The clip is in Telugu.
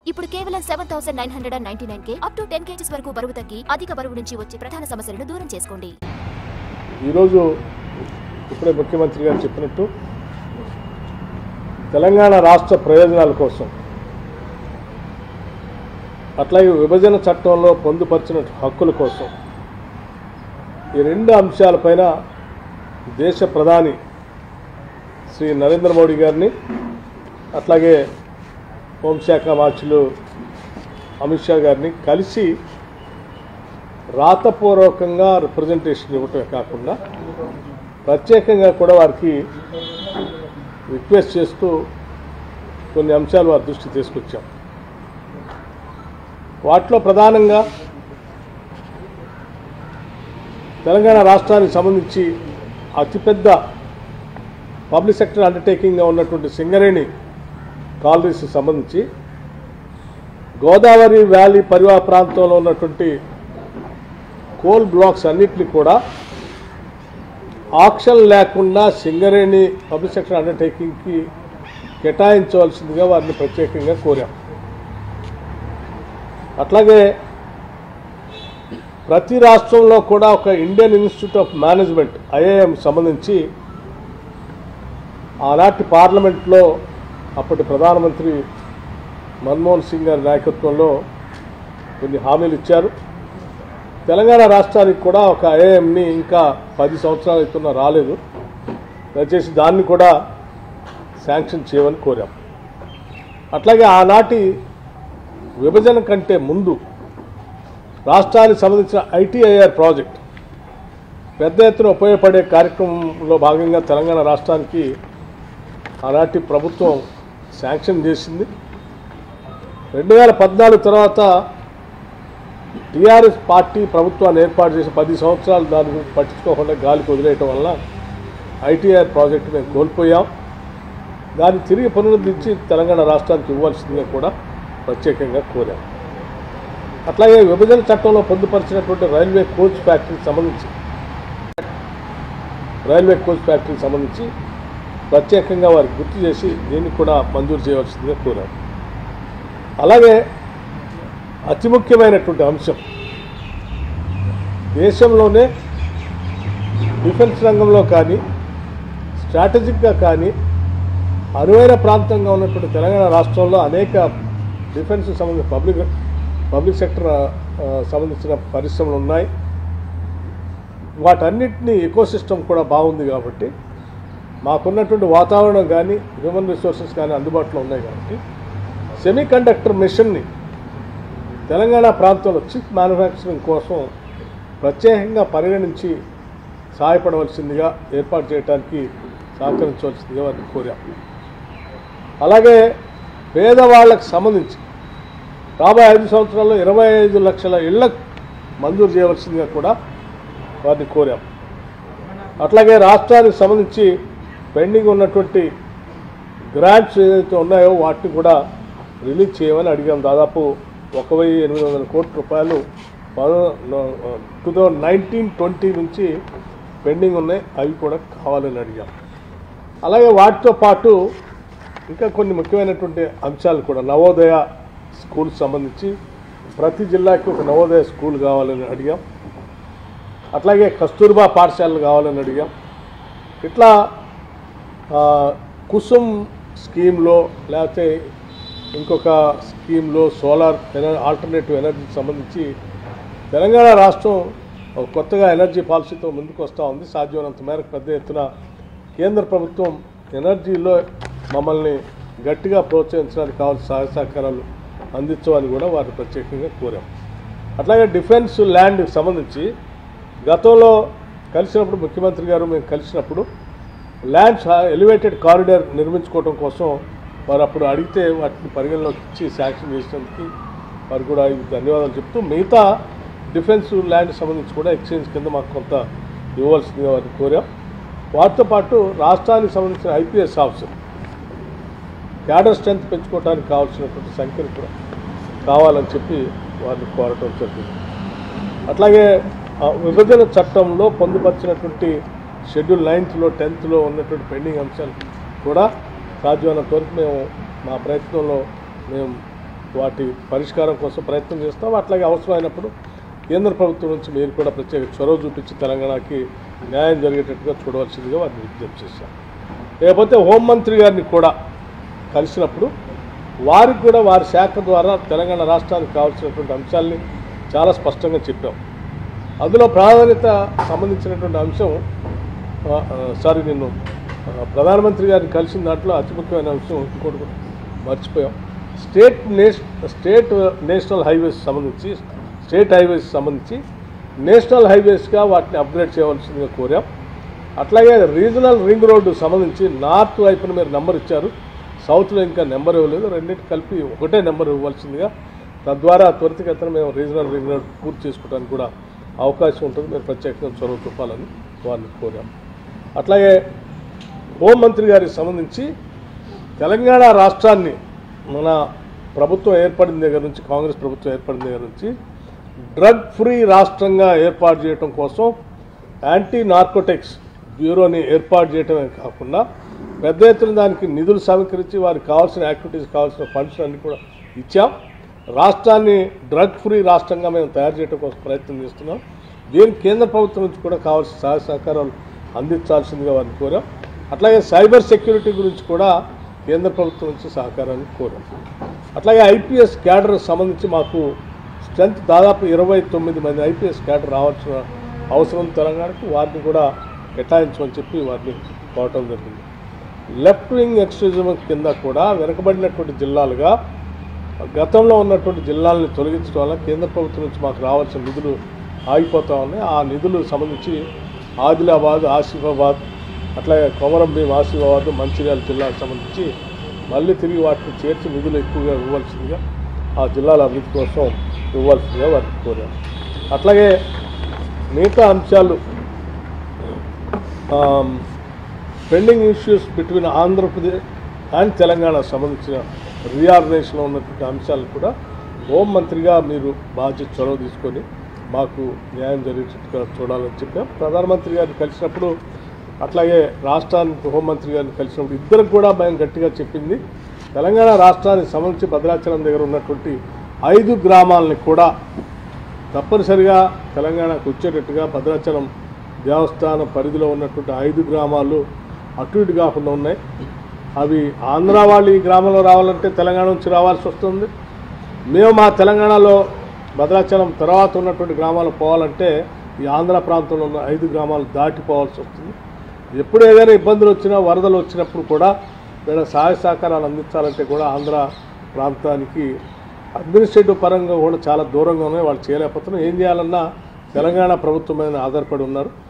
ఇప్పుడు కేవలం seven thousand nine hundred and ninety nine కే అప్ టు టెన్ కేజీస్ వరకు బరువు తగ్గి అధిక బరువు నుంచి వచ్చే ప్రధాన సమస్యలను దూరం చేసుకోండి ఈరోజు ఇప్పుడే ముఖ్యమంత్రి గారు చెప్పినట్టు తెలంగాణ రాష్ట్ర ప్రయోజనాల కోసం అట్లాగే విభజన చట్టంలో పొందుపరిచిన హక్కుల కోసం ఈ రెండు అంశాలపైన దేశ ప్రధాని శ్రీ నరేంద్ర మోడీ గారిని అట్లాగే హోంశాఖ మార్చులు అమిత్ షా గారిని కలిసి రాతపూర్వకంగా రిప్రజెంటేషన్ ఇవ్వటమే కాకుండా ప్రత్యేకంగా కూడా వారికి రిక్వెస్ట్ చేస్తూ కొన్ని అంశాలు వారి దృష్టి తీసుకొచ్చాం వాటిలో ప్రధానంగా తెలంగాణ రాష్ట్రానికి సంబంధించి అతిపెద్ద పబ్లిక్ సెక్టర్ అండర్టేకింగ్గా ఉన్నటువంటి సింగరేణి కాలనీస్కి సంబంధించి గోదావరి వ్యాలీ పరివాహ ప్రాంతంలో ఉన్నటువంటి కోల్ బ్లాక్స్ అన్నిటిని కూడా ఆక్షన్ లేకుండా సింగరేణి పబ్లిక్ సెక్టర్ అండర్టేకింగ్కి కేటాయించవలసిందిగా వారిని ప్రత్యేకంగా కోరాం అట్లాగే ప్రతి రాష్ట్రంలో కూడా ఒక Indian Institute of Management IIM సంబంధించి ఆనాటి పార్లమెంట్లో అప్పటి ప్రధానమంత్రి మన్మోహన్ సింగ్ గారి నాయకత్వంలో కొన్ని హామీలు ఇచ్చారు తెలంగాణ రాష్ట్రానికి కూడా ఒక ఐఏఎంని ఇంకా పది సంవత్సరాలు అవుతున్నా రాలేదు దయచేసి దాన్ని కూడా శాంక్షన్ చేయమని కోరాం అట్లాగే ఆనాటి విభజన కంటే ముందు రాష్ట్రానికి సంబంధించిన ఐటీఐఆర్ ప్రాజెక్ట్ పెద్ద ఎత్తున ఉపయోగపడే కార్యక్రమంలో భాగంగా తెలంగాణ రాష్ట్రానికి ఆనాటి ప్రభుత్వం శాంక్షన్ చేసింది రెండు వేల పద్నాలుగు తర్వాత టీఆర్ఎస్ పార్టీ ప్రభుత్వాన్ని ఏర్పాటు చేసి పది సంవత్సరాలు దాని గురించి పట్టించుకోకుండా గాలికి వదిలేయటం వల్ల ఐటీఆర్ ప్రాజెక్టు మేము కోల్పోయాం దాన్ని తిరిగి పునరుద్ధరించి తెలంగాణ రాష్ట్రానికి ఇవ్వాల్సిందిగా కూడా ప్రత్యేకంగా కోరాం అట్లాగే విభజన చట్టంలో పొందుపరిచినటువంటి రైల్వే కోచ్ ఫ్యాక్టరీకి సంబంధించి రైల్వే కోచ్ ఫ్యాక్టరీకి సంబంధించి ప్రత్యేకంగా వారికి గుర్తు చేసి దీన్ని కూడా మంజూరు చేయవలసిందిగా కోరాం అలాగే అతి ముఖ్యమైనటువంటి అంశం దేశంలోనే డిఫెన్స్ రంగంలో కానీ స్ట్రాటజిక్గా కానీ అనువైన ప్రాంతంగా ఉన్నటువంటి తెలంగాణ రాష్ట్రంలో అనేక డిఫెన్స్ సంబంధించిన పబ్లిక్ పబ్లిక్ సెక్టర్ ఆ, సంబంధించిన పరిశ్రమలు ఉన్నాయి వాటన్నిటినీ ఎకోసిస్టమ్ కూడా బాగుంది కాబట్టి మాకున్నటువంటి వాతావరణం కానీ హ్యూమన్ రిసోర్సెస్ కానీ అందుబాటులో ఉన్నాయి కాబట్టి సెమీ కండక్టర్ మిషన్ని తెలంగాణ ప్రాంతంలో చిప్ మ్యానుఫ్యాక్చరింగ్ కోసం ప్రత్యేకంగా పరిగణించి సహాయపడవలసిందిగా ఏర్పాటు చేయడానికి సహకరించవలసిందిగా వారిని కోరాం అలాగే పేదవాళ్ళకు సంబంధించి రాబోయే ఐదు సంవత్సరాల్లో ఇరవై ఐదు లక్షల ఇళ్లకు మంజూరు చేయవలసిందిగా కూడా వారిని కోరాం అట్లాగే రాష్ట్రానికి సంబంధించి పెండింగ్ ఉన్నటువంటి గ్రాంట్స్ ఏదైతే ఉన్నాయో వాటిని కూడా రిలీజ్ చేయమని అడిగాం దాదాపు ఒక వెయ్యి ఎనిమిది వందల కోట్ల రూపాయలు టూ థౌజండ్ నైన్టీన్ ట్వంటీ నుంచి పెండింగ్ ఉన్నాయి అవి కూడా కావాలని అడిగాం అలాగే వాటితో పాటు ఇంకా కొన్ని ముఖ్యమైనటువంటి అంశాలు కూడా నవోదయ స్కూల్ సంబంధించి ప్రతి జిల్లాకి ఒక నవోదయ స్కూల్ కావాలని అడిగాం అట్లాగే కస్తూర్బా పాఠశాలలు కావాలని అడిగాం ఇట్లా ఆ, కుసుమ్ స్కీమ్లో లేకపోతే ఇంకొక స్కీమ్లో సోలార్ ఎన ఆల్టర్నేటివ్ ఎనర్జీకి సంబంధించి తెలంగాణ రాష్ట్రం ఒక కొత్తగా ఎనర్జీ పాలసీతో ముందుకు వస్తూ ఉంది సాధ్యమైనంత మేరకు పెద్ద ఎత్తున కేంద్ర ప్రభుత్వం ఎనర్జీలో మమ్మల్ని గట్టిగా ప్రోత్సహించడానికి కావాల్సిన సహాయ సహకారాలు అందించమని కూడా వారిని ప్రత్యేకంగా కోరాం అట్లాగే డిఫెన్స్ ల్యాండ్కి సంబంధించి గతంలో కలిసినప్పుడు ముఖ్యమంత్రి గారు మేము కలిసినప్పుడు ల్యాండ్స్ ఎలివేటెడ్ కారిడార్ నిర్మించుకోవడం కోసం వారు అప్పుడు అడిగితే వాటిని పరిగణలోకి ఇచ్చి శాంక్షన్ చేసినందుకు వారు కూడా ఈ ధన్యవాదాలు చెప్తూ మిగతా డిఫెన్స్ ల్యాండ్ సంబంధించి కూడా ఎక్స్చేంజ్ కింద మాకు కొంత ఇవ్వాల్సిందిగా వారిని కోరాం వాటితో పాటు రాష్ట్రానికి సంబంధించిన ఐపీఎస్ ఆఫీసర్ క్యాడర్ స్ట్రెంత్ పెంచుకోవడానికి కావాల్సినటువంటి సంఖ్యను కూడా కావాలని చెప్పి వారిని కోరటం జరిగింది అట్లాగే ఆ, విభజన చట్టంలో పొందుపరిచినటువంటి షెడ్యూల్ నైన్త్లో టెన్త్లో ఉన్నటువంటి పెండింగ్ అంశాలు కూడా సాధ్యమైనంత వరకు మేము మా ప్రయత్నంలో మేము వాటి పరిష్కారం కోసం ప్రయత్నం చేస్తాం అట్లాగే అవసరమైనప్పుడు కేంద్ర ప్రభుత్వం నుంచి మీరు కూడా ప్రత్యేక చొరవ చూపించి తెలంగాణకి న్యాయం జరిగేటట్టుగా చూడవలసిందిగా వారిని విజ్ఞప్తి చేశాం లేకపోతే హోంమంత్రి గారిని కూడా కలిసినప్పుడు వారికి కూడా వారి శాఖ ద్వారా తెలంగాణ రాష్ట్రానికి కావాల్సినటువంటి అంశాలని చాలా స్పష్టంగా చెప్పాం అందులో ప్రాధాన్యత సంబంధించినటువంటి అంశం ఆ, ఆ, సారీ నిన్ను ఆ, ప్రధానమంత్రి గారిని కలిసిన దాంట్లో అతి ముఖ్యమైన అంశం ఇంకోటి కూడా మర్చిపోయాం స్టేట్ నేష్ స్టేట్ నేషనల్ హైవేస్ సంబంధించి స్టేట్ హైవేస్ సంబంధించి నేషనల్ హైవేస్గా వాటిని అప్గ్రేడ్ చేయవలసిందిగా కోరాం అట్లాగే రీజనల్ రింగ్ రోడ్డు సంబంధించి నార్త్ వైపున మీరు నెంబర్ ఇచ్చారు సౌత్లో ఇంకా నెంబర్ ఇవ్వలేదు రెండింటి కలిపి ఒకటే నెంబర్ ఇవ్వాల్సిందిగా తద్వారా త్వరితగతిన మేము రీజనల్ రింగ్ రోడ్ పూర్తి చేసుకోవడానికి కూడా అవకాశం ఉంటుంది మీరు ప్రత్యేకంగా చొరవ చూపాలని వారిని కోరాం అట్లాగే హోంమంత్రి గారికి సంబంధించి తెలంగాణ రాష్ట్రాన్ని మన ప్రభుత్వం ఏర్పడిన దగ్గర నుంచి కాంగ్రెస్ ప్రభుత్వం ఏర్పడిన దగ్గర నుంచి డ్రగ్ ఫ్రీ రాష్ట్రంగా ఏర్పాటు చేయడం కోసం యాంటీ నార్కోటిక్స్ బ్యూరోని ఏర్పాటు చేయడమే కాకుండా పెద్ద ఎత్తున దానికి నిధులు సమీకరించి వారికి కావాల్సిన యాక్టివిటీస్ కావాల్సిన ఫండ్స్ అన్ని కూడా ఇచ్చాం రాష్ట్రాన్ని డ్రగ్ ఫ్రీ రాష్ట్రంగా మేము తయారు చేయడం కోసం ప్రయత్నం చేస్తున్నాం దీనికి కేంద్ర ప్రభుత్వం నుంచి కూడా కావాల్సిన సహాయ సహకారాలు అందించాల్సిందిగా వారిని కోరాం అట్లాగే సైబర్ సెక్యూరిటీ గురించి కూడా కేంద్ర ప్రభుత్వం నుంచి సహకారాన్ని కోరాం అట్లాగే ఐపీఎస్ క్యాడర్ సంబంధించి మాకు స్ట్రెంత్ దాదాపు ఇరవై తొమ్మిది మంది ఐపీఎస్ క్యాడర్ రావాల్సిన అవసరం తెలంగాణకు వారిని కూడా కేటాయించమని చెప్పి వారిని కోరటం జరిగింది లెఫ్ట్ వింగ్ ఎక్స్ట్రీజం కింద కూడా వెనుకబడినటువంటి జిల్లాలుగా గతంలో ఉన్నటువంటి జిల్లాలను తొలగించడం వల్ల కేంద్ర ప్రభుత్వం నుంచి మాకు రావాల్సిన నిధులు ఆగిపోతా ఉన్నాయి ఆ నిధులు సంబంధించి ఆదిలాబాద్ ఆసిఫాబాద్ అట్లాగే కొమరం భీం ఆసిఫాబాద్ మంచిర్యాల జిల్లాకు సంబంధించి మళ్ళీ తిరిగి వాటిని చేర్చి నిధులు ఎక్కువగా ఇవ్వాల్సిందిగా ఆ జిల్లాల అభివృద్ధి కోసం ఇవ్వాల్సిందిగా వారికి కోరాం అట్లాగే మిగతా అంశాలు pending issues between Andhra Pradesh and Telangana సంబంధించిన రీఆర్గనైజేషన్లో ఉన్నటువంటి అంశాలను కూడా హోం మంత్రిగా మీరు బాధ్యత చొరవ తీసుకొని మాకు న్యాయం జరిగేటట్టుగా చూడాలని చెప్పాం ప్రధానమంత్రి గారిని కలిసినప్పుడు అట్లాగే రాష్ట్రానికి హోంమంత్రి గారిని కలిసినప్పుడు ఇద్దరికి కూడా మేము గట్టిగా చెప్పింది తెలంగాణ రాష్ట్రానికి సంబంధించి భద్రాచలం దగ్గర ఉన్నటువంటి ఐదు గ్రామాలని కూడా తప్పనిసరిగా తెలంగాణకు వచ్చేటట్టుగా భద్రాచలం దేవస్థాన పరిధిలో ఉన్నటువంటి ఐదు గ్రామాలు అటు ఇటు కాకుండా ఉన్నాయి అవి ఆంధ్ర వాళ్ళు ఈ గ్రామంలో రావాలంటే తెలంగాణ నుంచి రావాల్సి వస్తుంది మేము మా తెలంగాణలో భద్రాచలం తర్వాత ఉన్నటువంటి గ్రామాలు పోవాలంటే ఈ ఆంధ్ర ప్రాంతంలో ఉన్న ఐదు గ్రామాలు దాటిపోవాల్సి వస్తుంది ఎప్పుడు ఏదైనా ఇబ్బందులు వచ్చినా వరదలు వచ్చినప్పుడు కూడా వీళ్ళ సహాయ సహకారాలు అందించాలంటే కూడా ఆంధ్ర ప్రాంతానికి అడ్మినిస్ట్రేటివ్ పరంగా కూడా చాలా దూరంగా ఉన్నాయి వాళ్ళు చేయలేకపోతున్నారు ఏం చేయాలన్నా తెలంగాణ ప్రభుత్వం మీద ఆధారపడి ఉన్నారు